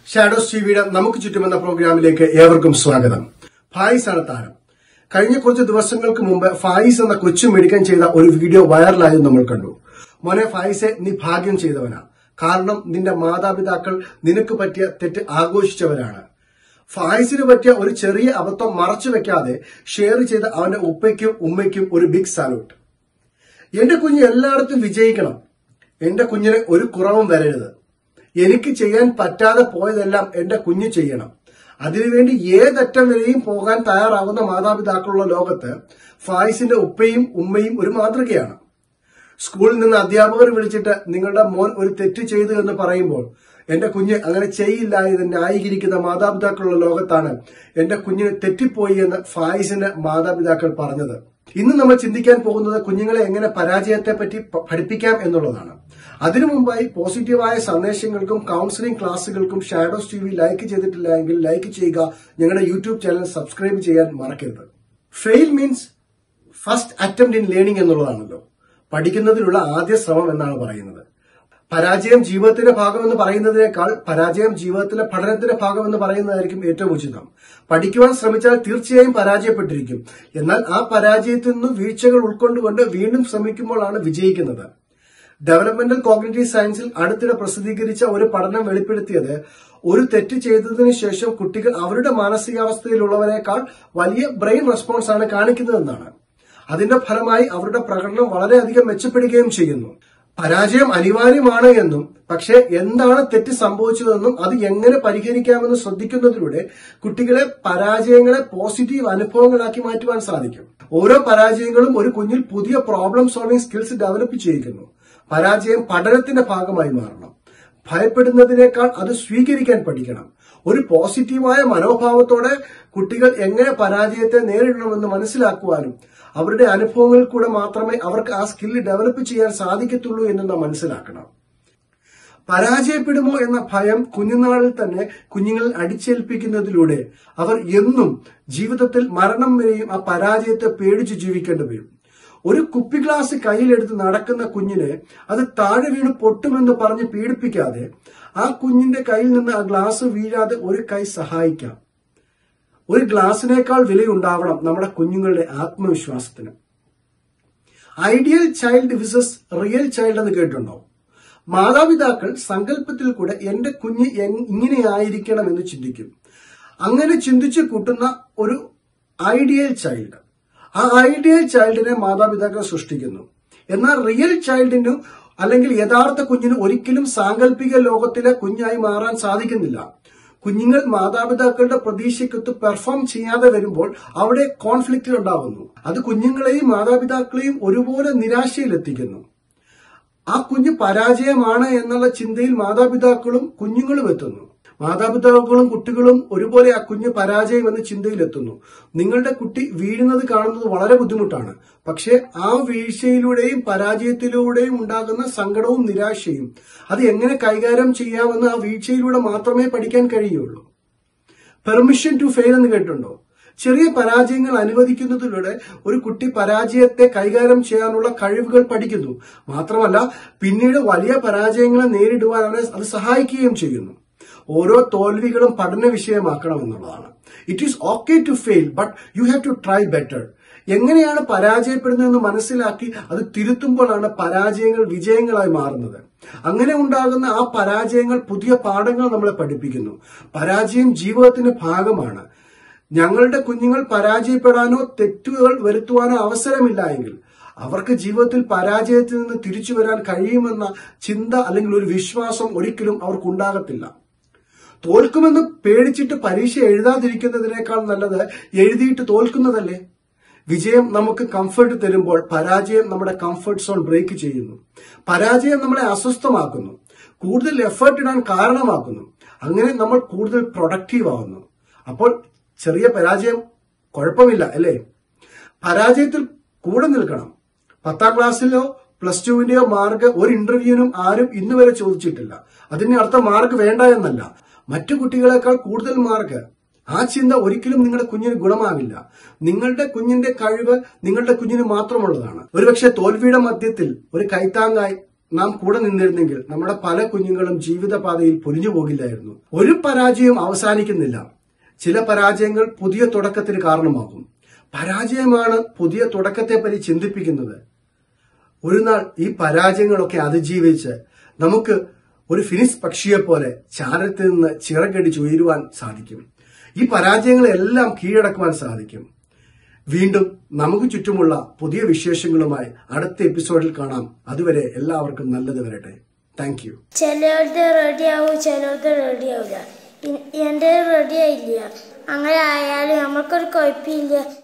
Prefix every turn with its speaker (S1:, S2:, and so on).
S1: shadows ടിവിയുടെ നമുക്ക് ചുറ്റുമെന്ന പ്രോഗ്രാമിലേക്ക് ഏവർക്കും സ്വാഗതം ഫായിസ് ആണ് താരം കഴിഞ്ഞ കുറച്ച് ദിവസങ്ങൾക്ക് മുമ്പ് ഫായിസ് എന്ന കൊച്ചു മെഡിക്കൻ ചെയ്ത ഒരു വീഡിയോ വൈറലായി നമ്മൾ കണ്ടു മോനെ ഫായിസെ നീ ഭാഗ്യം ചെയ്തവനാ കാരണം നിന്റെ മാതാപിതാക്കൾ നിനക്ക് പറ്റിയ തെറ്റ് ആഘോഷിച്ചവരാണ് ഫായിസിന് പറ്റിയ ഒരു ചെറിയ അബദ്ധം മറച്ചു വെക്കാതെ ഷെയർ ചെയ്ത അവന്റെ ഉപ്പയ്ക്കും ഉമ്മയ്ക്കും ഒരു ബിഗ് സാലൂട്ട് എന്റെ കുഞ്ഞ് എല്ലായിടത്തും വിജയിക്കണം എന്റെ കുഞ്ഞിന് ഒരു കുറവും വരരുത് എനിക്ക് ചെയ്യാൻ പറ്റാതെ പോയതെല്ലാം എന്റെ കുഞ്ഞ് ചെയ്യണം അതിനുവേണ്ടി ഏതറ്റം വരെയും പോകാൻ തയ്യാറാകുന്ന മാതാപിതാക്കളുള്ള ലോകത്ത് ഫായിസിന്റെ ഉപ്പയും ഉമ്മയും ഒരു മാതൃകയാണ് സ്കൂളിൽ നിന്ന് അധ്യാപകർ വിളിച്ചിട്ട് നിങ്ങളുടെ മോൻ ഒരു തെറ്റ് ചെയ്തു എന്ന് പറയുമ്പോൾ എന്റെ കുഞ്ഞ് അങ്ങനെ ചെയ്യില്ല എന്ന് ന്യായീകരിക്കുന്ന മാതാപിതാക്കളുള്ള ലോകത്താണ് എന്റെ കുഞ്ഞിന് തെറ്റിപ്പോയി എന്ന് ഫായിസിന്റെ മാതാപിതാക്കൾ പറഞ്ഞത് ഇന്ന് നമ്മൾ ചിന്തിക്കാൻ പോകുന്നത് കുഞ്ഞുങ്ങളെ എങ്ങനെ പരാജയത്തെ പറ്റി പ- പഠിപ്പിക്കാം എന്നുള്ളതാണ് അതിനു മുമ്പായി പോസിറ്റീവായ സന്ദേശങ്ങൾക്കും കൗൺസിലിംഗ് ക്ലാസ്സുകൾക്കും ഷാഡോസ് ടി വി ലൈക്ക് ചെയ്തിട്ടില്ല എങ്കിൽ ലൈക്ക് ചെയ്യുക ഞങ്ങളുടെ യൂട്യൂബ് ചാനൽ സബ്സ്ക്രൈബ് ചെയ്യാൻ മറക്കരുത് fail means first attempt in learning എന്നുള്ളതാണല്ലോ പഠിക്കുന്നതിനുള്ള ആദ്യ ശ്രമം എന്നാണ് പറയുന്നത് പരാജയം ജീവിതത്തിന്റെ ഭാഗമെന്ന് പറയുന്നതിനേക്കാൾ പരാജയം ജീവിതത്തിലെ പഠനത്തിന്റെ ഭാഗമെന്ന് പറയുന്നതായിരിക്കും ഏറ്റവും ഉചിതം പഠിക്കുവാൻ ശ്രമിച്ചാൽ തീർച്ചയായും പരാജയപ്പെട്ടിരിക്കും എന്നാൽ ആ പരാജയത്തിൽ നിന്ന് വീഴ്ചകൾ ഉൾക്കൊണ്ടുകൊണ്ട് വീണ്ടും ശ്രമിക്കുമ്പോഴാണ് വിജയിക്കുന്നത് ഡെവലപ്മെന്റൽ കോഗ്നിറ്റീവ് സയൻസിൽ അടുത്തിടെ പ്രസിദ്ധീകരിച്ച ഒരു പഠനം വെളിപ്പെടുത്തിയത് ഒരു തെറ്റ് ചെയ്തതിനു ശേഷം കുട്ടികൾ അവരുടെ മാനസികാവസ്ഥയിലുള്ളവരെക്കാൾ വലിയ ബ്രെയിൻ റെസ്പോൺസ് ആണ് കാണിക്കുന്നതെന്നാണ് അതിന്റെ ഫലമായി അവരുടെ പ്രകടനം വളരെയധികം മെച്ചപ്പെടുകയും ചെയ്യുന്നു പരാജയം അനിവാര്യമാണ് എന്നും പക്ഷേ എന്താണ് തെറ്റ് സംഭവിച്ചതെന്നും അത് എങ്ങനെ പരിഹരിക്കാമെന്ന് ശ്രദ്ധിക്കുന്നതിലൂടെ കുട്ടികളെ പരാജയങ്ങളെ പോസിറ്റീവ് അനുഭവങ്ങളാക്കി മാറ്റുവാൻ സാധിക്കും ഓരോ പരാജയങ്ങളും ഒരു കുഞ്ഞിൽ പുതിയ പ്രോബ്ലം സോൾവിംഗ് സ്കിൽസ് ഡെവലപ്പ് ചെയ്യിക്കുന്നു പരാജയം പഠനത്തിന്റെ ഭാഗമായി മാറണം ഭയപ്പെടുന്നതിനേക്കാൾ അത് സ്വീകരിക്കാൻ പഠിക്കണം ഒരു പോസിറ്റീവായ മനോഭാവത്തോടെ കുട്ടികൾ എങ്ങനെ പരാജയത്തെ നേരിടണമെന്ന് മനസ്സിലാക്കുവാനും അവരുടെ അനുഭവങ്ങളിൽ കൂടെ മാത്രമേ അവർക്ക് ആ സ്കില്ല് ഡെവലപ്പ് ചെയ്യാൻ സാധിക്കത്തുള്ളൂ എന്ന് നാം മനസ്സിലാക്കണം പരാജയപ്പെടുമോ എന്ന ഭയം കുഞ്ഞുനാളിൽ തന്നെ കുഞ്ഞുങ്ങളിൽ അടിച്ചേൽപ്പിക്കുന്നതിലൂടെ അവർ എന്നും ജീവിതത്തിൽ മരണം വരെയും ആ പരാജയത്തെ പേടിച്ച് ജീവിക്കേണ്ടി വരും ഒരു കുപ്പി ഗ്ലാസ് കയ്യിലെടുത്ത് നടക്കുന്ന കുഞ്ഞിനെ അത് താഴെ വീണ് പൊട്ടുമെന്ന് പറഞ്ഞ് പീഡിപ്പിക്കാതെ ആ കുഞ്ഞിന്റെ കയ്യിൽ നിന്ന് ആ ഗ്ലാസ് വീഴാതെ ഒരു കൈ സഹായിക്കാം ഒരു ഗ്ലാസിനേക്കാൾ വിലയുണ്ടാവണം നമ്മുടെ കുഞ്ഞുങ്ങളുടെ ആത്മവിശ്വാസത്തിന് ideal child versus real child എന്ന് കേട്ടിട്ടുണ്ടോ മാതാപിതാക്കൾ സങ്കല്പത്തിൽ കൂടെ എന്റെ കുഞ്ഞ് എങ്- ഇങ്ങനെയായിരിക്കണം എന്ന് ചിന്തിക്കും അങ്ങനെ ചിന്തിച്ചു കൂട്ടുന്ന ഒരു ഐഡിയൽ ചൈൽഡ് ആ ഐഡിയൽ ചൈൽഡിനെ മാതാപിതാക്കൾ സൃഷ്ടിക്കുന്നു എന്നാൽ റിയൽ ചൈൽഡിന് അല്ലെങ്കിൽ യഥാർത്ഥ കുഞ്ഞിന് ഒരിക്കലും സാങ്കല്പിക ലോകത്തിലെ കുഞ്ഞായി മാറാൻ സാധിക്കുന്നില്ല കുഞ്ഞുങ്ങൾ മാതാപിതാക്കളുടെ പ്രതീക്ഷയ്ക്കൊത്ത് പെർഫോം ചെയ്യാതെ വരുമ്പോൾ അവിടെ കോൺഫ്ലിക്റ്റ് ഉണ്ടാകുന്നു അത് കുഞ്ഞുങ്ങളെയും മാതാപിതാക്കളെയും ഒരുപോലെ നിരാശയിലെത്തിക്കുന്നു ആ കുഞ്ഞ് പരാജയമാണ് എന്നുള്ള ചിന്തയിൽ മാതാപിതാക്കളും കുഞ്ഞുങ്ങളും എത്തുന്നു മാതാപിതാക്കളും കുട്ടികളും ഒരുപോലെ ആ കുഞ്ഞ് പരാജയം എന്ന ചിന്തയിലെത്തുന്നു നിങ്ങളുടെ കുട്ടി വീഴുന്നത് കാണുന്നത് വളരെ ബുദ്ധിമുട്ടാണ് പക്ഷേ ആ വീഴ്ചയിലൂടെയും പരാജയത്തിലൂടെയും ഉണ്ടാകുന്ന സങ്കടവും നിരാശയും അത് എങ്ങനെ കൈകാര്യം ചെയ്യാമെന്ന് ആ വീഴ്ചയിലൂടെ മാത്രമേ പഠിക്കാൻ കഴിയുള്ളൂ പെർമിഷൻ ടു ഫെയിൽ എന്ന് കേട്ടിട്ടുണ്ടോ ചെറിയ പരാജയങ്ങൾ അനുവദിക്കുന്നതിലൂടെ ഒരു കുട്ടി പരാജയത്തെ കൈകാര്യം ചെയ്യാനുള്ള കഴിവുകൾ പഠിക്കുന്നു മാത്രമല്ല പിന്നീട് വലിയ പരാജയങ്ങളെ നേരിടുവാനാണ് അത് സഹായിക്കുകയും ചെയ്യുന്നു ഓരോ തോൽവികളും പഠന വിഷയമാക്കണം എന്നുള്ളതാണ് it is okay to fail but you have to try better എങ്ങനെയാണ് പരാജയപ്പെടുന്നതെന്ന് മനസ്സിലാക്കി അത് തിരുത്തുമ്പോഴാണ് പരാജയങ്ങൾ വിജയങ്ങളായി മാറുന്നത് അങ്ങനെ ഉണ്ടാകുന്ന ആ പരാജയങ്ങൾ പുതിയ പാഠങ്ങൾ നമ്മളെ പഠിപ്പിക്കുന്നു പരാജയം ജീവിതത്തിന്റെ ഭാഗമാണ് ഞങ്ങളുടെ കുഞ്ഞുങ്ങൾ പരാജയപ്പെടാനോ തെറ്റുകൾ വരുത്തുവാനോ അവസരമില്ല എങ്കിൽ അവർക്ക് ജീവിതത്തിൽ പരാജയത്തിൽ നിന്ന് തിരിച്ചു വരാൻ കഴിയുമെന്ന ചിന്ത അല്ലെങ്കിൽ ഒരു വിശ്വാസം ഒരിക്കലും അവർക്കുണ്ടാകത്തില്ല തോൽക്കുമെന്ന് പേടിച്ചിട്ട് പരീക്ഷ എഴുതാതിരിക്കുന്നതിനേക്കാൾ നല്ലത് എഴുതിയിട്ട് തോൽക്കുന്നതല്ലേ വിജയം നമുക്ക് കംഫർട്ട് തരുമ്പോൾ പരാജയം നമ്മുടെ കംഫർട്ട് സോൺ ബ്രേക്ക് ചെയ്യുന്നു പരാജയം നമ്മളെ അസ്വസ്ഥമാക്കുന്നു കൂടുതൽ എഫേർട്ട് ഇടാൻ കാരണമാക്കുന്നു അങ്ങനെ നമ്മൾ കൂടുതൽ പ്രൊഡക്റ്റീവ് ആവുന്നു അപ്പോൾ ചെറിയ പരാജയം കുഴപ്പമില്ല അല്ലേ പരാജയത്തിൽ കൂടെ നിൽക്കണം പത്താം ക്ലാസ്സിലോ പ്ലസ് ടുവിന്റെയോ മാർക്ക് ഒരു ഇന്റർവ്യൂവിനും ആരും ഇന്ന് വരെ ചോദിച്ചിട്ടില്ല അതിന്റെ അർത്ഥം മാർക്ക് വേണ്ട എന്നല്ല മറ്റു കുട്ടികളെക്കാൾ കൂടുതൽ മാർക്ക് ആ ചിന്ത ഒരിക്കലും നിങ്ങളുടെ കുഞ്ഞിന് ഗുണമാകില്ല നിങ്ങളുടെ കുഞ്ഞിന്റെ കഴിവ് നിങ്ങളുടെ കുഞ്ഞിന് മാത്രമുള്ളതാണ് ഒരുപക്ഷെ തോൽവിയുടെ മധ്യത്തിൽ ഒരു കൈത്താങ്ങായി നാം കൂടെ നിന്നിരുന്നെങ്കിൽ നമ്മുടെ പല കുഞ്ഞുങ്ങളും ജീവിതപാതയിൽ പൊലിഞ്ഞു പോകില്ലായിരുന്നു ഒരു പരാജയവും അവസാനിക്കുന്നില്ല ചില പരാജയങ്ങൾ പുതിയ തുടക്കത്തിന് കാരണമാകും പരാജയമാണ് പുതിയ തുടക്കത്തെ പറ്റി ചിന്തിപ്പിക്കുന്നത് ഒരു നാൾ ഈ പരാജയങ്ങളൊക്കെ അതിജീവിച്ച് നമുക്ക് ഒരു ഫിനിഷ് പക്ഷിയെ പോലെ ചാരത്തിൽ നിന്ന് ചിറകടിച്ച് ഉയരുവാൻ സാധിക്കും ഈ പരാജയങ്ങളെല്ലാം കീഴടക്കുവാൻ സാധിക്കും വീണ്ടും നമുക്ക് ചുറ്റുമുള്ള പുതിയ വിശേഷങ്ങളുമായി അടുത്ത എപ്പിസോഡിൽ കാണാം അതുവരെ എല്ലാവർക്കും നല്ലത് വരട്ടെ താങ്ക് യു
S2: ചിലരുടെ റെഡി ആവും ചിലരുടെ റെഡി ആവില്ല എൻ്റെ റെഡി ആയില്ല അങ്ങനെ ആയാലും നമ്മൾക്കൊരു കുഴപ്പമില്ല